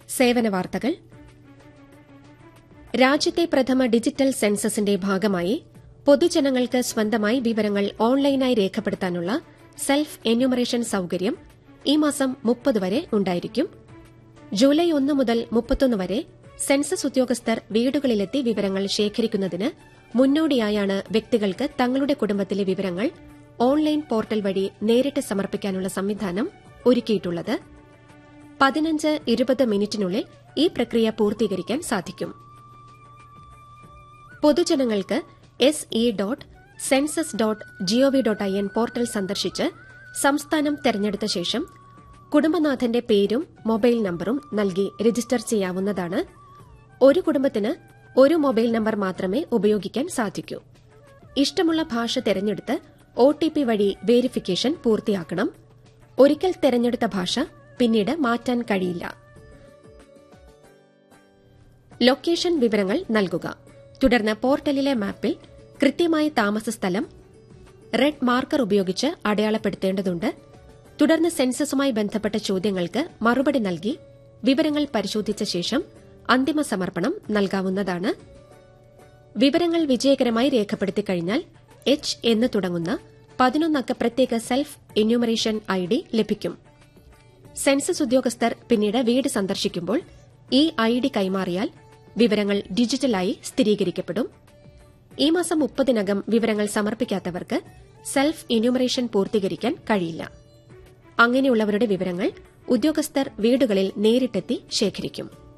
സേവന വാർത്തകൾ രാജ്യത്തെ പ്രഥമ ഡിജിറ്റൽ സെൻസസിന്റെ ഭാഗമായി പൊതുജനങ്ങൾക്ക് സ്വന്തമായി വിവരങ്ങൾ ഓൺലൈനായി രേഖപ്പെടുത്താനുള്ള സെൽഫ് എന്യൂമറേഷൻ സൌകര്യം ഈ മാസം മുപ്പത് വരെ ഉണ്ടായിരിക്കും ജൂലൈ ഒന്ന് മുതൽ മുപ്പത്തൊന്ന് വരെ സെൻസസ് ഉദ്യോഗസ്ഥർ വീടുകളിലെത്തി വിവരങ്ങൾ ശേഖരിക്കുന്നതിന് മുന്നോടിയായാണ് വ്യക്തികൾക്ക് തങ്ങളുടെ കുടുംബത്തിലെ വിവരങ്ങൾ ഓൺലൈൻ പോർട്ടൽ വഴി നേരിട്ട് സമർപ്പിക്കാനുള്ള സംവിധാനം ഒരുക്കിയിട്ടുള്ളത് പതിനഞ്ച് ഇരുപത് മിനിറ്റിനുള്ളിൽ ഈ പ്രക്രിയ പൂർത്തീകരിക്കാൻ സാധിക്കും പൊതുജനങ്ങൾക്ക് S E dot census dot G O V dot I N portal സന്ദർശിച്ച് സംസ്ഥാനം തെരഞ്ഞെടുത്ത ശേഷം കുടുംബനാഥന്റെ പേരും മൊബൈൽ നമ്പറും നൽകി രജിസ്റ്റർ ചെയ്യാവുന്നതാണ് ഒരു കുടുംബത്തിന് ഒരു മൊബൈൽ നമ്പർ മാത്രമേ ഉപയോഗിക്കാൻ സാധിക്കൂ ഇഷ്ടമുള്ള ഭാഷ തെരഞ്ഞെടുത്ത് ഒ ടി പി വഴി വേരിഫിക്കേഷൻ പൂർത്തിയാക്കണം ഒരിക്കൽ തെരഞ്ഞെടുത്ത ഭാഷ പിന്നീട് മാറ്റാൻ കഴിയില്ല ലൊക്കേഷൻ വിവരങ്ങൾ നൽകുക തുടർന്ന് പോർട്ടലിലെ മാപ്പിൽ കൃത്യമായ താമസസ്ഥലം റെഡ് മാർക്കർ ഉപയോഗിച്ച് അടയാളപ്പെടുത്തേണ്ടതുണ്ട് തുടർന്ന് സെൻസസുമായി ബന്ധപ്പെട്ട ചോദ്യങ്ങൾക്ക് മറുപടി നൽകി വിവരങ്ങൾ പരിശോധിച്ച ശേഷം അന്തിമ സമർപ്പണം നൽകാവുന്നതാണ് വിവരങ്ങൾ വിജയകരമായി രേഖപ്പെടുത്തി കഴിഞ്ഞാൽ എച്ച് എന്ന് തുടങ്ങുന്ന പതിനൊന്നക്ക പ്രത്യേക സെൽഫ് എന്യൂമറേഷൻ ഐ ഡി ലഭിക്കും സെൻസസ് ഉദ്യോഗസ്ഥർ പിന്നീട് വീട് സന്ദർശിക്കുമ്പോൾ ഈ ഐ ഡി കൈമാറിയാൽ വിവരങ്ങൾ ഡിജിറ്റലായി സ്ഥിരീകരിക്കപ്പെടും ഈ മാസം മുപ്പതിനകം വിവരങ്ങൾ സമർപ്പിക്കാത്തവർക്ക് സെൽഫ് എന്യൂമറേഷൻ പൂർത്തീകരിക്കാൻ കഴിയില്ല അങ്ങനെയുള്ളവരുടെ വിവരങ്ങൾ ഉദ്യോഗസ്ഥർ വീടുകളിൽ നേരിട്ടെത്തി ശേഖരിക്കും